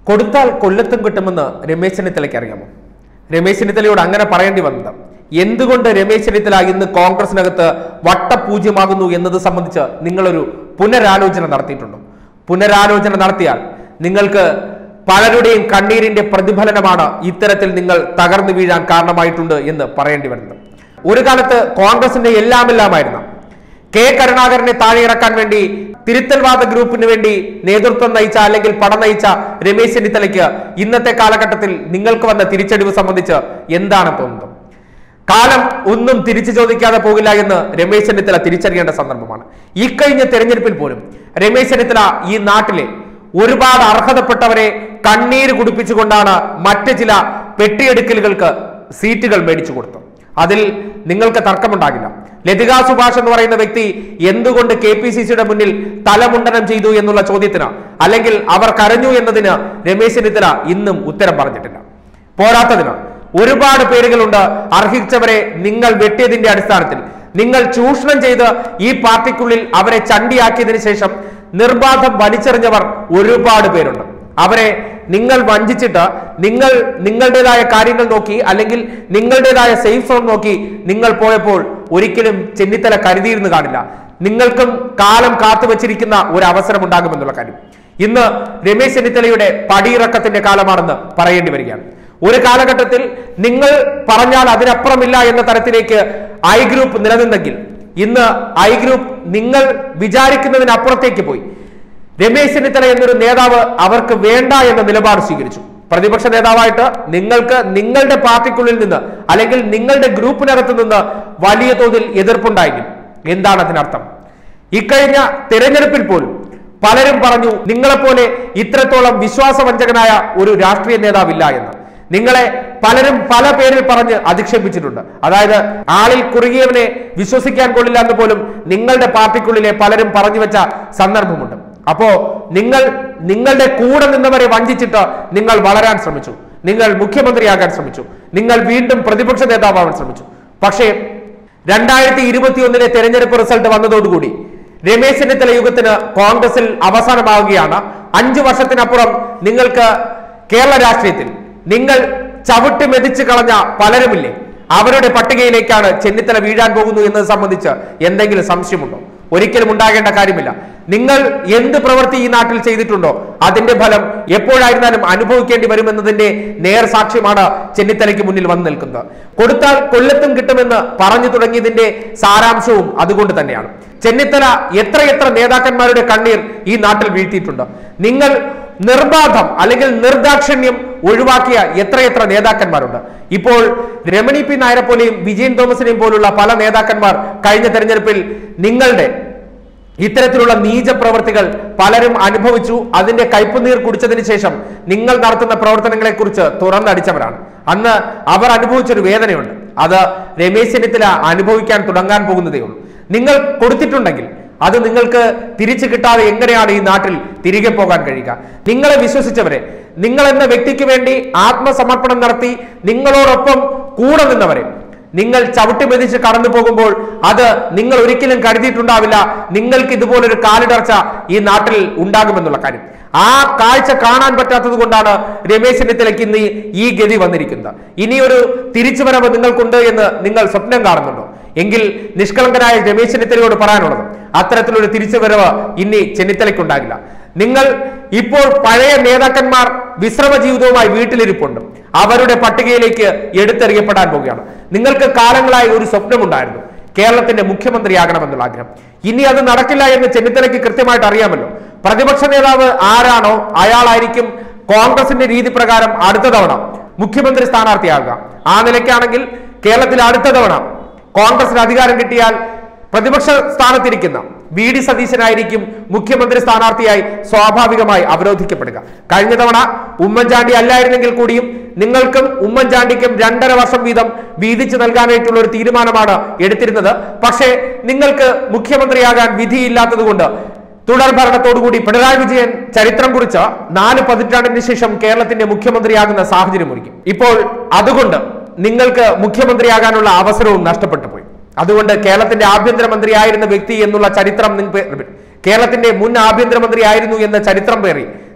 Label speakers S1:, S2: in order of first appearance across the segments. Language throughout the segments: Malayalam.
S1: കൊടുത്താൽ കൊല്ലത്തും കിട്ടുമെന്ന് രമേശ് ചെന്നിത്തലയ്ക്ക് അറിയാമോ രമേശ് ചെന്നിത്തലയോട് അങ്ങനെ പറയേണ്ടി വന്നത് എന്തുകൊണ്ട് രമേശ് ചെന്നിത്തല ഇന്ന് കോൺഗ്രസിനകത്ത് വട്ടപൂജ്യമാകുന്നു എന്നത് സംബന്ധിച്ച് നിങ്ങളൊരു പുനരാലോചന നടത്തിയിട്ടുണ്ടോ പുനരാലോചന നടത്തിയാൽ നിങ്ങൾക്ക് പലരുടെയും കണ്ണീരിന്റെ പ്രതിഫലനമാണ് ഇത്തരത്തിൽ നിങ്ങൾ തകർന്നു വീഴാൻ കാരണമായിട്ടുണ്ട് എന്ന് പറയേണ്ടി വരുന്നത് ഒരു കാലത്ത് കോൺഗ്രസിന്റെ എല്ലാം എല്ലാമായിരുന്ന കെ കരുണാകരനെ താഴെയിറക്കാൻ വേണ്ടി തിരുത്തൽവാദ ഗ്രൂപ്പിന് വേണ്ടി നേതൃത്വം നയിച്ച അല്ലെങ്കിൽ പടം നയിച്ച രമേശ് ചെന്നിത്തലയ്ക്ക് ഇന്നത്തെ കാലഘട്ടത്തിൽ നിങ്ങൾക്ക് വന്ന തിരിച്ചടിവ് സംബന്ധിച്ച് എന്താണ് തോന്നുന്നത് കാലം ഒന്നും തിരിച്ചു ചോദിക്കാതെ പോകില്ല എന്ന് രമേശ് ചെന്നിത്തല തിരിച്ചറിയേണ്ട സന്ദർഭമാണ് ഇക്കഴിഞ്ഞ തെരഞ്ഞെടുപ്പിൽ പോലും രമേശ് ചെന്നിത്തല ഈ നാട്ടിലെ ഒരുപാട് അർഹതപ്പെട്ടവരെ കണ്ണീര് കുടിപ്പിച്ചുകൊണ്ടാണ് മറ്റ് ചില പെട്ടിയെടുക്കലുകൾക്ക് സീറ്റുകൾ മേടിച്ചു കൊടുത്തത് അതിൽ നിങ്ങൾക്ക് തർക്കമുണ്ടാകില്ല ലതിക സുഭാഷ് എന്ന് പറയുന്ന വ്യക്തി എന്തുകൊണ്ട് കെ പി സി സിയുടെ മുന്നിൽ തലമുണ്ടനം ചെയ്തു എന്നുള്ള ചോദ്യത്തിന് അല്ലെങ്കിൽ അവർ കരഞ്ഞു എന്നതിന് രമേശ് ചെന്നിത്തല ഇന്നും ഉത്തരം പറഞ്ഞിട്ടില്ല പോരാത്തതിന് ഒരുപാട് പേരുകളുണ്ട് അർഹിച്ചവരെ നിങ്ങൾ വെട്ടിയതിന്റെ അടിസ്ഥാനത്തിൽ നിങ്ങൾ ചൂഷണം ചെയ്ത് ഈ പാർട്ടിക്കുള്ളിൽ അവരെ ചണ്ടിയാക്കിയതിനു ശേഷം നിർബാധം വലിച്ചെറിഞ്ഞവർ ഒരുപാട് പേരുണ്ട് അവരെ നിങ്ങൾ വഞ്ചിച്ചിട്ട് നിങ്ങൾ നിങ്ങളുടേതായ കാര്യങ്ങൾ നോക്കി അല്ലെങ്കിൽ നിങ്ങളുടേതായ സേഫ് സോൺ നോക്കി നിങ്ങൾ പോയപ്പോൾ ഒരിക്കലും ചെന്നിത്തല കരുതിയിരുന്നു കാണില്ല നിങ്ങൾക്കും കാലം കാത്തുവച്ചിരിക്കുന്ന ഒരു അവസരം ഉണ്ടാകുമെന്നുള്ള കാര്യം ഇന്ന് രമേശ് ചെന്നിത്തലയുടെ പടിയിറക്കത്തിന്റെ കാലമാണെന്ന് പറയേണ്ടി വരികയാണ് ഒരു കാലഘട്ടത്തിൽ നിങ്ങൾ പറഞ്ഞാൽ അതിനപ്പുറമില്ല എന്ന തരത്തിലേക്ക് ഐ ഗ്രൂപ്പ് നിലനിന്നെങ്കിൽ ഇന്ന് ഐ ഗ്രൂപ്പ് നിങ്ങൾ വിചാരിക്കുന്നതിനപ്പുറത്തേക്ക് പോയി രമേശ് ചെന്നിത്തല എന്നൊരു നേതാവ് അവർക്ക് വേണ്ട എന്ന നിലപാട് സ്വീകരിച്ചു പ്രതിപക്ഷ നേതാവായിട്ട് നിങ്ങൾക്ക് നിങ്ങളുടെ പാർട്ടിക്കുള്ളിൽ നിന്ന് അല്ലെങ്കിൽ നിങ്ങളുടെ ഗ്രൂപ്പിനകത്ത് നിന്ന് വലിയ തോതിൽ എതിർപ്പുണ്ടായെങ്കിൽ എന്താണ് അതിനർത്ഥം ഇക്കഴിഞ്ഞ തിരഞ്ഞെടുപ്പിൽ പോലും പലരും പറഞ്ഞു നിങ്ങളെപ്പോലെ ഇത്രത്തോളം വിശ്വാസവഞ്ചകനായ ഒരു രാഷ്ട്രീയ നേതാവില്ല എന്ന് നിങ്ങളെ പലരും പല പേരിൽ പറഞ്ഞ് അധിക്ഷേപിച്ചിട്ടുണ്ട് അതായത് ആളിൽ കുറുകിയവനെ വിശ്വസിക്കാൻ കൊള്ളില്ല എന്ന് പോലും നിങ്ങളുടെ പാർട്ടിക്കുള്ളിലെ പലരും പറഞ്ഞു വെച്ച സന്ദർഭമുണ്ട് അപ്പോ നിങ്ങൾ നിങ്ങളുടെ കൂടെ നിന്നവരെ വഞ്ചിച്ചിട്ട് നിങ്ങൾ വളരാൻ ശ്രമിച്ചു നിങ്ങൾ മുഖ്യമന്ത്രിയാകാൻ ശ്രമിച്ചു നിങ്ങൾ വീണ്ടും പ്രതിപക്ഷ നേതാവാൻ ശ്രമിച്ചു പക്ഷേ രണ്ടായിരത്തി ഇരുപത്തി ഒന്നിലെ തെരഞ്ഞെടുപ്പ് റിസൾട്ട് വന്നതോടുകൂടി രമേശ് ചെന്നിത്തല യുഗത്തിന് കോൺഗ്രസിൽ അവസാനമാവുകയാണ് അഞ്ചു വർഷത്തിനപ്പുറം നിങ്ങൾക്ക് കേരള രാഷ്ട്രീയത്തിൽ നിങ്ങൾ ചവിട്ടി മെതിച്ച് കളഞ്ഞ പലരുമില്ലേ അവരുടെ പട്ടികയിലേക്കാണ് ചെന്നിത്തല വീഴാൻ പോകുന്നു എന്നത് സംബന്ധിച്ച് എന്തെങ്കിലും സംശയമുണ്ടോ ഒരിക്കലും ഉണ്ടാകേണ്ട കാര്യമില്ല നിങ്ങൾ എന്ത് പ്രവൃത്തി ഈ നാട്ടിൽ ചെയ്തിട്ടുണ്ടോ അതിന്റെ ഫലം എപ്പോഴായിരുന്നാലും അനുഭവിക്കേണ്ടി വരുമെന്നതിന്റെ നേർ സാക്ഷ്യമാണ് ചെന്നിത്തലയ്ക്ക് മുന്നിൽ വന്നു നിൽക്കുന്നത് കൊടുത്താൽ കൊല്ലത്തും കിട്ടുമെന്ന് പറഞ്ഞു തുടങ്ങിയതിന്റെ സാരാംശവും അതുകൊണ്ട് തന്നെയാണ് ചെന്നിത്തല എത്രയെത്ര നേതാക്കന്മാരുടെ കണ്ണീർ ഈ നാട്ടിൽ വീഴ്ത്തിയിട്ടുണ്ട് നിങ്ങൾ നിർബാധം അല്ലെങ്കിൽ നിർദാക്ഷിണ്യം ഒഴിവാക്കിയ എത്രയെത്ര നേതാക്കന്മാരുണ്ട് ഇപ്പോൾ രമണി പി നായരെ പോലെയും വിജയൻ തോമസിനെയും പോലുള്ള പല നേതാക്കന്മാർ കഴിഞ്ഞ തെരഞ്ഞെടുപ്പിൽ നിങ്ങളുടെ ഇത്തരത്തിലുള്ള നീച പ്രവർത്തികൾ പലരും അനുഭവിച്ചു അതിന്റെ കയ്പുനീർ കുടിച്ചതിന് ശേഷം നിങ്ങൾ നടത്തുന്ന പ്രവർത്തനങ്ങളെ കുറിച്ച് തുറന്നടിച്ചവരാണ് അന്ന് അവർ അനുഭവിച്ചൊരു വേദനയുണ്ട് അത് രമേശ് ചെന്നിത്തല അനുഭവിക്കാൻ തുടങ്ങാൻ പോകുന്നതേ ഉള്ളൂ നിങ്ങൾ കൊടുത്തിട്ടുണ്ടെങ്കിൽ അത് നിങ്ങൾക്ക് തിരിച്ചു കിട്ടാതെ എങ്ങനെയാണ് ഈ നാട്ടിൽ തിരികെ പോകാൻ കഴിയുക നിങ്ങളെ വിശ്വസിച്ചവരെ നിങ്ങൾ എന്ന വ്യക്തിക്ക് വേണ്ടി ആത്മസമർപ്പണം നടത്തി നിങ്ങളോടൊപ്പം കൂടെ നിന്നവരെ നിങ്ങൾ ചവിട്ടി മെതിച്ച് കടന്നു പോകുമ്പോൾ അത് നിങ്ങൾ ഒരിക്കലും കരുതിയിട്ടുണ്ടാവില്ല നിങ്ങൾക്ക് ഇതുപോലൊരു കാലിടർച്ച ഈ നാട്ടിൽ ഉണ്ടാകുമെന്നുള്ള കാര്യം ആ കാഴ്ച കാണാൻ പറ്റാത്തത് കൊണ്ടാണ് രമേശ് ചെന്നിത്തലയ്ക്ക് ഇന്ന് ഈ- ഈ ഗതി വന്നിരിക്കുന്നത് ഇനിയൊരു തിരിച്ചുവരവ് നിങ്ങൾക്കുണ്ട് എന്ന് നിങ്ങൾ സ്വപ്നം കാണുന്നുണ്ടോ എങ്കിൽ നിഷ്കളങ്കനായ രമേശ് ചെന്നിത്തലയോട് പറയാനുള്ളത് അത്തരത്തിലൊരു തിരിച്ചുവരവ് ഇനി ചെന്നിത്തലയ്ക്കുണ്ടാകില്ല നിങ്ങൾ ഇപ്പോൾ പഴയ നേതാക്കന്മാർ വിശ്രമ ജീവിതവുമായി വീട്ടിലിരിപ്പുണ്ട് അവരുടെ പട്ടികയിലേക്ക് എടുത്തെറിയപ്പെടാൻ പോവുകയാണ് നിങ്ങൾക്ക് കാലങ്ങളായി ഒരു സ്വപ്നമുണ്ടായിരുന്നു കേരളത്തിന്റെ മുഖ്യമന്ത്രിയാകണമെന്നുള്ള ആഗ്രഹം ഇനി അത് നടക്കില്ല എന്ന് ചെന്നിത്തലയ്ക്ക് കൃത്യമായിട്ട് അറിയാമല്ലോ പ്രതിപക്ഷ നേതാവ് ആരാണോ അയാളായിരിക്കും കോൺഗ്രസിന്റെ രീതി പ്രകാരം അടുത്ത തവണ മുഖ്യമന്ത്രി സ്ഥാനാർത്ഥിയാകുക ആ നിലയ്ക്കാണെങ്കിൽ കേരളത്തിൽ അടുത്ത തവണ കോൺഗ്രസിന് അധികാരം കിട്ടിയാൽ പ്രതിപക്ഷ സ്ഥാനത്തിരിക്കുന്ന വി ഡി സതീശനായിരിക്കും മുഖ്യമന്ത്രി സ്ഥാനാർത്ഥിയായി സ്വാഭാവികമായി അവരോധിക്കപ്പെടുക കഴിഞ്ഞ തവണ ഉമ്മൻചാണ്ടി അല്ലായിരുന്നെങ്കിൽ കൂടിയും നിങ്ങൾക്കും ഉമ്മൻചാണ്ടിക്കും രണ്ടര വർഷം വീതം വീതിച്ചു നൽകാനായിട്ടുള്ള ഒരു തീരുമാനമാണ് എടുത്തിരുന്നത് പക്ഷേ നിങ്ങൾക്ക് മുഖ്യമന്ത്രിയാകാൻ വിധിയില്ലാത്തതുകൊണ്ട് തുടർ ഭരണത്തോടുകൂടി പിണറായി വിജയൻ ചരിത്രം കുറിച്ച നാല് പതിറ്റാണ്ടിന് ശേഷം കേരളത്തിന്റെ മുഖ്യമന്ത്രിയാകുന്ന സാഹചര്യം ഒരുക്കി ഇപ്പോൾ അതുകൊണ്ട് നിങ്ങൾക്ക് മുഖ്യമന്ത്രിയാകാനുള്ള അവസരവും നഷ്ടപ്പെട്ടു പോയി അതുകൊണ്ട് കേരളത്തിന്റെ ആഭ്യന്തരമന്ത്രി ആയിരുന്ന വ്യക്തി എന്നുള്ള ചരിത്രം നിങ്ങ- കേരളത്തിന്റെ മുൻ ആഭ്യന്തരമന്ത്രി ആയിരുന്നു എന്ന ചരിത്രം പേറി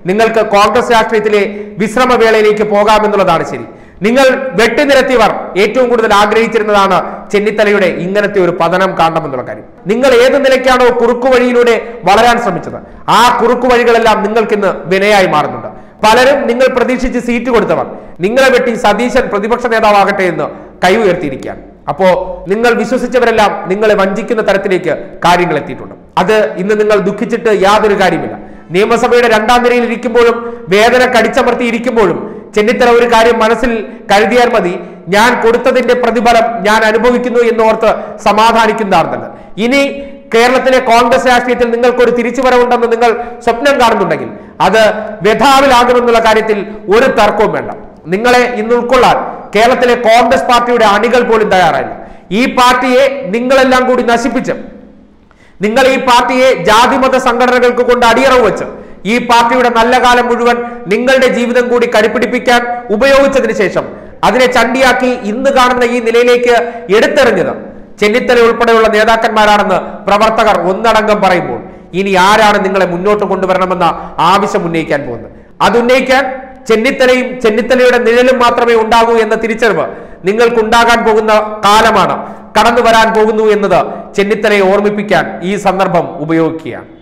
S1: നിങ്ങൾക്ക് കോൺഗ്രസ് രാഷ്ട്രീയത്തിലെ വിശ്രമവേളയിലേക്ക് പോകാമെന്നുള്ളതാണ് ശരി നിങ്ങൾ വെട്ടിനിരത്തിയവർ ഏറ്റവും കൂടുതൽ ആഗ്രഹിച്ചിരുന്നതാണ് ചെന്നിത്തലയുടെ ഇങ്ങനത്തെ ഒരു പതനം കാണണമെന്നുള്ള കാര്യം നിങ്ങൾ ഏത് നിലയ്ക്കാണോ കുറുക്കു വഴിയിലൂടെ വളരാൻ ശ്രമിച്ചത് ആ കുറുക്കു വഴികളെല്ലാം നിങ്ങൾക്കിന്ന് വിനയായി മാറുന്നുണ്ട് പലരും നിങ്ങൾ പ്രതീക്ഷിച്ച് സീറ്റ് കൊടുത്തവർ നിങ്ങളെ വെട്ടി സതീശൻ പ്രതിപക്ഷ നേതാവാകട്ടെ എന്ന് കൈ ഉയർത്തിയിരിക്കുകയാണ് അപ്പോ നിങ്ങൾ വിശ്വസിച്ചവരെല്ലാം നിങ്ങളെ വഞ്ചിക്കുന്ന തരത്തിലേക്ക് കാര്യങ്ങൾ എത്തിയിട്ടുണ്ട് അത് ഇന്ന് നിങ്ങൾ ദുഃഖിച്ചിട്ട് യാതൊരു കാര്യമില്ല നിയമസഭയുടെ രണ്ടാം നിരയിൽ ഇരിക്കുമ്പോഴും വേദന കടിച്ചമർത്തി ഇരിക്കുമ്പോഴും ചെന്നിത്തല ഒരു കാര്യം മനസ്സിൽ കരുതിയാൽ മതി ഞാൻ കൊടുത്തതിന്റെ പ്രതിഫലം ഞാൻ അനുഭവിക്കുന്നു എന്നോർത്ത് സമാധാനിക്കുന്നതാണ് നല്ലത് ഇനി കേരളത്തിലെ കോൺഗ്രസ് രാഷ്ട്രീയത്തിൽ നിങ്ങൾക്കൊരു തിരിച്ചുവരവുണ്ടെന്ന് നിങ്ങൾ സ്വപ്നം കാണുന്നുണ്ടെങ്കിൽ അത് വ്യഥാവിലാകുമെന്നുള്ള കാര്യത്തിൽ ഒരു തർക്കവും വേണ്ട നിങ്ങളെ ഇന്ന് ഉൾക്കൊള്ളാൻ കേരളത്തിലെ കോൺഗ്രസ് പാർട്ടിയുടെ അണികൾ പോലും തയ്യാറായില്ല ഈ പാർട്ടിയെ നിങ്ങളെല്ലാം കൂടി നശിപ്പിച്ച് നിങ്ങൾ ഈ പാർട്ടിയെ ജാതിമത സംഘടനകൾക്ക് കൊണ്ട് അടിയറവ് വെച്ച് ഈ പാർട്ടിയുടെ നല്ല കാലം മുഴുവൻ നിങ്ങളുടെ ജീവിതം കൂടി കരുപിടിപ്പിക്കാൻ ഉപയോഗിച്ചതിന് ശേഷം അതിനെ ചണ്ടിയാക്കി ഇന്ന് കാണുന്ന ഈ നിലയിലേക്ക് എടുത്തെറിഞ്ഞത് ചെന്നിത്തല ഉൾപ്പെടെയുള്ള നേതാക്കന്മാരാണെന്ന് പ്രവർത്തകർ ഒന്നടങ്കം പറയുമ്പോൾ ഇനി ആരാണ് നിങ്ങളെ മുന്നോട്ട് കൊണ്ടുവരണമെന്ന ആവശ്യം ഉന്നയിക്കാൻ പോകുന്നത് അത് ഉന്നയിക്കാൻ ചെന്നിത്തലയും ചെന്നിത്തലയുടെ നിഴലും മാത്രമേ ഉണ്ടാകൂ എന്ന തിരിച്ചറിവ് നിങ്ങൾക്കുണ്ടാകാൻ പോകുന്ന കാലമാണ് കടന്നു വരാൻ പോകുന്നു എന്നത് ചെന്നിത്തലയെ ഓർമ്മിപ്പിക്കാൻ ഈ സന്ദർഭം ഉപയോഗിക്കുകയാണ്